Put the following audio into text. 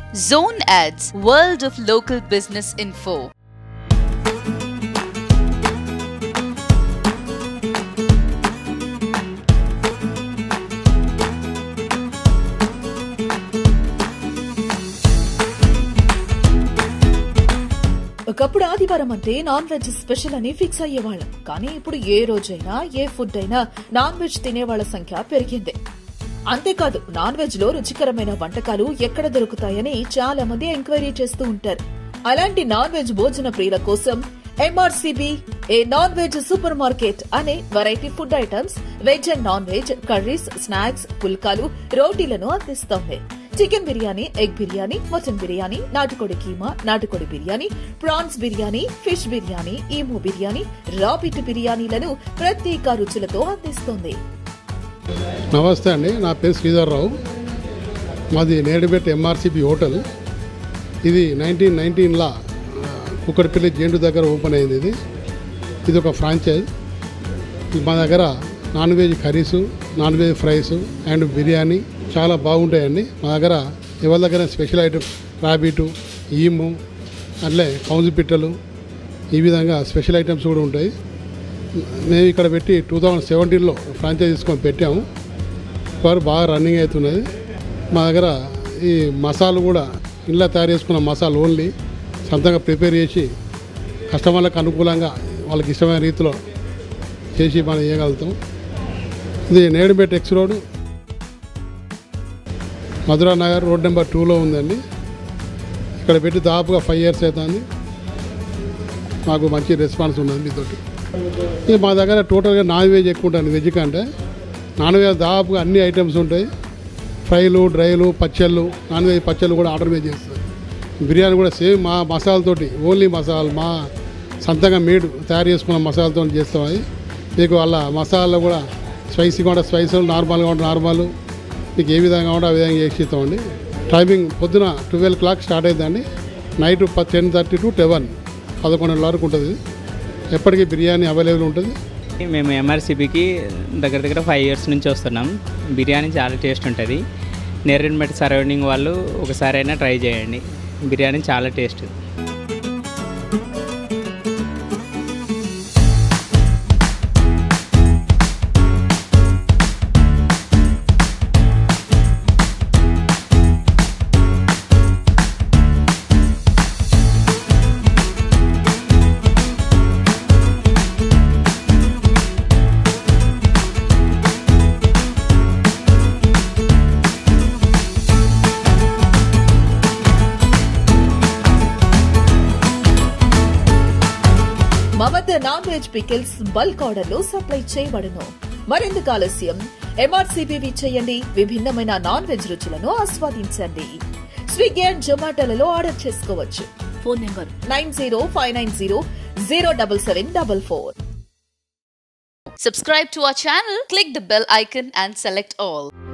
Zone Ads, World of Local Business Info. ఒకప్పుడు ఆదివారం అంటే నాన్ వెజ్ స్పెషల్ అని ఫిక్స్ అయ్యేవాళ్ళం కానీ ఇప్పుడు ఏ రోజైనా ఏ ఫుడ్ అయినా నాన్ వెజ్ తినేవాళ్ల సంఖ్య పెరిగింది అంతేకాదు నాన్ వెజ్ లో రుచికరమైన వంటకాలు ఎక్కడ దొరుకుతాయని చాలా మంది ఎంక్వైరీ చేస్తూ ఉంటారు అలాంటి నాన్ వెజ్ భోజన ప్రియుల కోసం ఎంఆర్సీబీ ఏ నాన్ వెజ్ సూపర్ మార్కెట్ అనే variety food items veg and non veg curries snacks పుల్కాలు రోటీలను అందిస్తోంది chicken biryani egg biryani mutton biryani నాటుకోడి కీమా నాటుకోడి biryani prawns biryani fish biryani emu biryani rabbit బిర్యానీలను ప్రత్యేక రుచులతో అందిస్తోంది నమస్తే అండి నా పేరు శ్రీధర్రావు మాది నేడుబెట్ ఎంఆర్సిపి హోటల్ ఇది నైన్టీన్ నైన్టీన్లా కుక్కడపల్లి జేండు దగ్గర ఓపెన్ అయింది ఇది ఇది ఒక ఫ్రాంచైజ్ ఇది మా దగ్గర non veg curries non veg fries and biryani చాలా బాగుంటాయండి మా దగ్గర ఎవరి దగ్గర స్పెషల్ ఐటమ్స్ రాబిటు ఈము అట్లే కౌజు పిట్టలు ఈ విధంగా స్పెషల్ ఐటమ్స్ కూడా ఉంటాయి మేము ఇక్కడ పెట్టి టూ థౌజండ్ సెవెంటీన్లో ఫ్రాంచైజ్ తీసుకొని పెట్టాము వారు బాగా రన్నింగ్ అవుతున్నది మా దగ్గర ఈ మసాలు కూడా ఇంట్లో తయారు చేసుకున్న మసాలా ఓన్లీ సొంతంగా ప్రిపేర్ చేసి కస్టమర్లకు అనుకూలంగా వాళ్ళకి ఇష్టమైన రీతిలో చేసి మనం చేయగలుగుతాం ఇది నేడుపేట X road Madhura Nagar road number టూలో ఉందండి ఇక్కడ పెట్టి దాదాపుగా ఫైవ్ ఇయర్స్ అవుతుంది మాకు మంచి రెస్పాన్స్ ఉన్నది మీతోటి ఇది మా దగ్గర టోటల్గా నాన్ వెజ్ ఎక్కువ ఉంటుంది వెజ్ కంటే నాన్ వెజ్ దాదాపుగా అన్ని ఐటమ్స్ ఉంటాయి ఫ్రైలు డ్రైలు పచ్చళ్ళు నాన్ వెజ్ పచ్చళ్ళు కూడా ఆర్డర్ మీద చేస్తారు బిర్యానీ కూడా సేమ్ మా మసాలాతోటి ఓన్లీ మసాలా మా సొంతంగా మేడ్ తయారు చేసుకున్న మసాలాతో చేస్తాం అది మీకు వాళ్ళ మసాలాలో కూడా స్పైసీగా ఉంటే స్పైసీ నార్మల్గా ఉంటే నార్మల్ మీకు ఏ విధంగా ఉంటే ఆ విధంగా చేసి ఇస్తామండి టైమింగ్ పొద్దున ట్వెల్వ్ క్లాక్ స్టార్ట్ అవుతుందండి night ten thirty to eleven పదకొండు వరకు ఉంటుంది ఎప్పటికీ బిర్యానీ అవైలబుల్ ఉంటుంది మేము ఎంఆర్సీబీకి దగ్గర దగ్గర ఫైవ్ ఇయర్స్ నుంచి వస్తున్నాం బిర్యానీ చాలా టేస్ట్ ఉంటుంది నేరేడుమెట్ సరౌండింగ్ వాళ్ళు ఒకసారైనా ట్రై చేయండి బిర్యానీ చాలా టేస్ట్ మా వద్ద non veg pickles bulk order లో సప్లై చేయబడును మరెందుకు ఆలస్యం ఎంఆర్సీబీ చేయండి విభిన్నమైన నాన్ వెజ్ రుచులను ఆస్వాదించండి స్విగ్గీ అండ్ జొమాటోలలో ఆర్డర్ చేసుకోవచ్చు phone number nine zero five nine zero zero double seven double four Subscribe to our channel, click the bell icon, and select all.